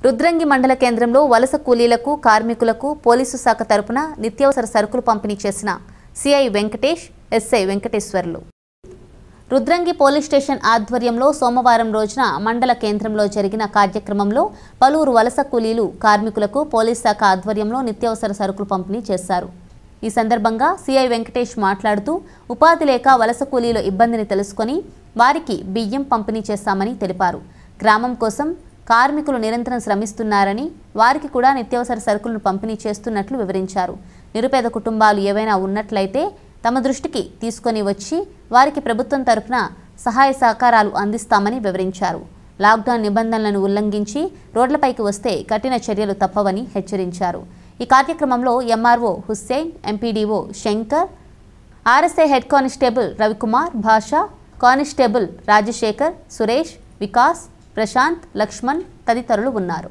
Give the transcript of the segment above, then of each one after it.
రుద్రంగి మండల కేంద్రంలో వలస కూలీలకు కార్మికులకు పోలీసు శాఖ తరపున నిత్యావసర సరుకులు పంపిణీ చేసిన CI Venkatesh SI Venkateswarlu Rudrangi police station ఆధ్వర్యంలో సోమవారం రోజున మండల కేంద్రంలో జరిగిన కార్యక్రమంలో పలువురు వలస కూలీలు కార్మికులకు పోలీస్ శాఖ ఆధ్వర్యంలో నిత్యావసర సరుకులు పంపిణీ చేశారు ఈ సందర్భంగా సిఐ వెంకటేష్ మాట్లాడుతూ ఉపాధి లేక వలస కూలీల ఇబ్బందిని తెలుసుకొని వారికి బియ్యం పంపిణీ చేస్తామని తెలిపారు గ్రామం కోసం కార్మికులు నిరంతరం శ్రమిస్తున్నారని వారికి కూడా నిత్యావసర సరుకులను పంపిణీ చేస్తున్నట్లు వివరించారు నిరుపేద కుటుంబాలు ఏవైనా ఉన్నట్లయితే తమ దృష్టికి తీసుకొని వచ్చి వారికి ప్రభుత్వం తరఫున సహాయ సహకారాలు అందిస్తామని వివరించారు లాక్డౌన్ నిబంధనలను ఉల్లంఘించి రోడ్లపైకి వస్తే కఠిన చర్యలు తప్పవని హెచ్చరించారు ఈ కార్యక్రమంలో MRO Hussain MPDO Shankar RSI head constable Ravikumar Basha constable Rajasekhar Suresh Vikas Prashanth Laxman తదితరులు ఉన్నారు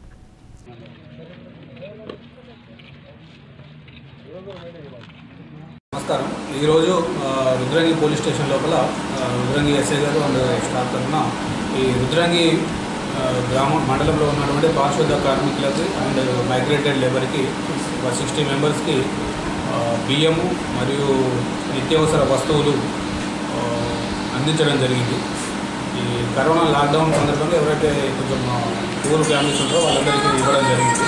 నమస్కారం ఈరోజు ఆ, రుద్రంగి పోలీస్ స్టేషన్ లోపల ఆ, రుద్రంగి ఎస్ఐ గారు అండ్ స్టాఫ్ తరఫున ఈ రుద్రంగి ఆ, గ్రామం మండలంలో ఉన్నటువంటి పారిశుద్ధ కార్మికులకు అండ్ మైగ్రేటెడ్ లేబర్కి ఒక సిక్స్టీ మెంబర్స్కి ఆ, బియ్యము మరియు నిత్యావసర వస్తువులు ఆ, అందించడం జరిగింది ఈ కరోనా లాక్డౌన్ సందర్భంగా ఎవరైతే కొంచెం పూర్ ఫ్యామిలీస్ ఉంటారో వాళ్ళందరికీ ఇవ్వడం జరిగింది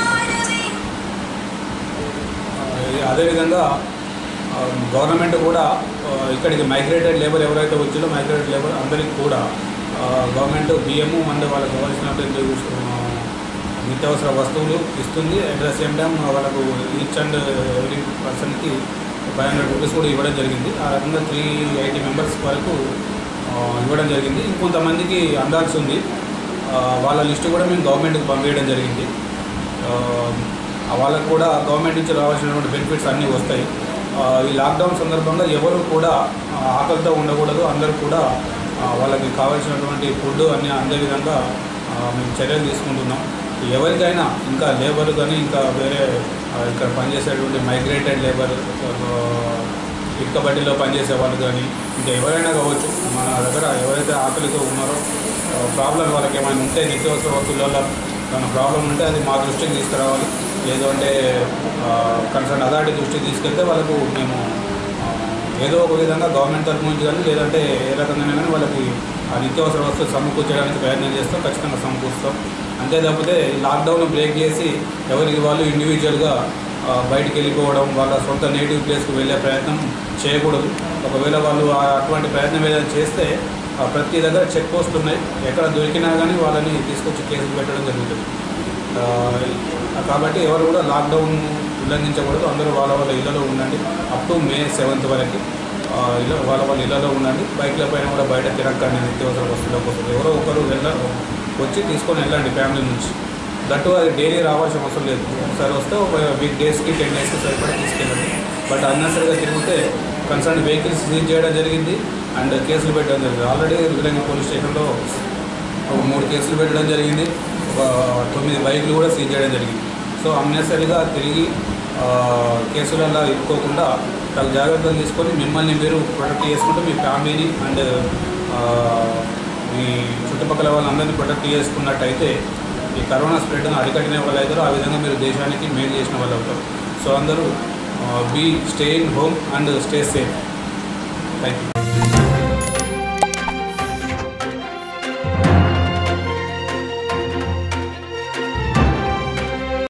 ఆ, అదేవిధంగా ఆ, గవర్నమెంట్ కూడా ఆ, ఇక్కడికి మైగ్రేటెడ్ లేబర్ ఎవరైతే వచ్చిందో మైగ్రేటెడ్ లేబర్ అందరికీ కూడా ఆ, గవర్నమెంట్ బియ్యము అండ్ వాళ్ళకి కావాల్సినటువంటి ఆ, నిత్యావసర వస్తువులు ఇస్తుంది అట్ ద సేమ్ టైం వాళ్ళకు ఈచ్ అండ్ ఎవ్రీ పర్సన్కి ఫైవ్ హండ్రెడ్ రూపీస్ కూడా ఇవ్వడం జరిగింది ఆ రకంగా త్రీ ఎయిటీ మెంబర్స్ వరకు ఆ, ఇవ్వడం జరిగింది ఇంకొంతమందికి అందాల్సి ఉంది ఆ, వాళ్ళ లిస్టు కూడా మేము గవర్నమెంట్కి పంపించడం జరిగింది ఆ, వాళ్ళకు కూడా గవర్నమెంట్ నుంచి రావాల్సినటువంటి బెనిఫిట్స్ అన్నీ వస్తాయి ఆ, ఈ లాక్డౌన్ సందర్భంగా ఎవరు కూడా ఆ, ఆకలితో ఉండకూడదు అందరూ కూడా ఆ, వాళ్ళకి కావాల్సినటువంటి ఫుడ్ అన్నీ అందే విధంగా ఆ, మేము చర్యలు తీసుకుంటున్నాం ఎవరికైనా ఇంకా లేబర్ కానీ ఇంకా వేరే ఆ, ఇక్కడ పనిచేసేటువంటి మైగ్రేటెడ్ లేబర్ ఇటుక బడ్డీలో పనిచేసే వాళ్ళు కానీ ఇంకా ఎవరైనా కావచ్చు మన దగ్గర ఎవరైతే ఆకలితో ఉన్నారో ప్రాబ్లం వాళ్ళకి ఏమైనా ఉంటే నిత్యావసర వస్తువులలో ఏమైనా ప్రాబ్లం ఉంటే అది మా దృష్టికి తీసుకురావాలి లేదు అంటే కన్సర్న్ అథారిటీ దృష్టికి తీసుకెళ్తే వాళ్ళకు మేము ఆ, ఏదో ఒక విధంగా గవర్నమెంట్ తరఫు నుంచి కానీ లేదంటే ఏ రకంగా కానీ వాళ్ళకి ఆ నిత్యావసర వస్తువులు సమకూర్చడానికి ప్రయత్నం చేస్తాం ఖచ్చితంగా సమకూరుస్తాం అంతే తప్పితే ఈ లాక్డౌన్ బ్రేక్ చేసి ఎవరికి వాళ్ళు ఇండివిజువల్గా ఆ, బయటికి వెళ్ళిపోవడం వాళ్ళ సొంత నేటివ్ ప్లేస్కి వెళ్ళే ప్రయత్నం చేయకూడదు ఒకవేళ వాళ్ళు ఆ అటువంటి ప్రయత్నం ఏదైనా చేస్తే ఆ, ప్రతి దగ్గర చెక్ పోస్టులు ఉన్నాయి ఎక్కడ దొరికినా కానీ వాళ్ళని తీసుకొచ్చి కేసులు పెట్టడం జరుగుతుంది ఆ, కాబట్టి ఎవరు కూడా లాక్డౌన్ ఉల్లంఘించకూడదు అందరూ వాళ్ళ వాళ్ళ ఇళ్లలో ఉండండి అప్ టు మే సెవెంత్ వరకు ఆ, ఇళ్ళ వాళ్ళ వాళ్ళ ఇళ్లలో ఉండండి బైక్ల పైన కూడా బయట తిరగకండి నిత్యావసర వస్తువుల కోసం ఎవరో ఒకరు వెళ్ళ వచ్చి తీసుకొని వెళ్ళండి ఫ్యామిలీ నుంచి దట్టు అది డైలీ రావాల్సిన అవసరం లేదు ఒకసారి వస్తే ఒక వీక్ డేస్కి టెన్ డేస్కి సరిపడా తీసుకెళ్ళండి బట్ అన్నెసరిగా తిరిగితే కన్సర్న్ వెహికల్స్ సీజ్ చేయడం జరిగింది అండ్ కేసులు పెట్టడం జరిగింది ఆల్రెడీ రుద్రంగి పోలీస్ స్టేషన్లో ఒక మూడు కేసులు పెట్టడం జరిగింది ఒక తొమ్మిది బైకులు కూడా సీజ్ చేయడం జరిగింది సో అన్నెసరిగా తిరిగి ఆ, కేసులలో ఇరుక్కోకుండా తగు జాగ్రత్తలు తీసుకొని మిమ్మల్ని మీరు ప్రొటెక్ట్ చేసుకుంటూ మీ ఫ్యామిలీని అండ్ ఆ, మీ చుట్టుపక్కల వాళ్ళందరినీ ప్రొటెక్ట్ చేసుకున్నట్టయితే ఈ కరోనా స్ప్రెడ్ను అరికట్టిన వాళ్ళు అవుతారు ఆ విధంగా మీరు దేశానికి మేలు చేసిన వాళ్ళు అవుతారు సో అందరూ be stay in home and stay safe thank you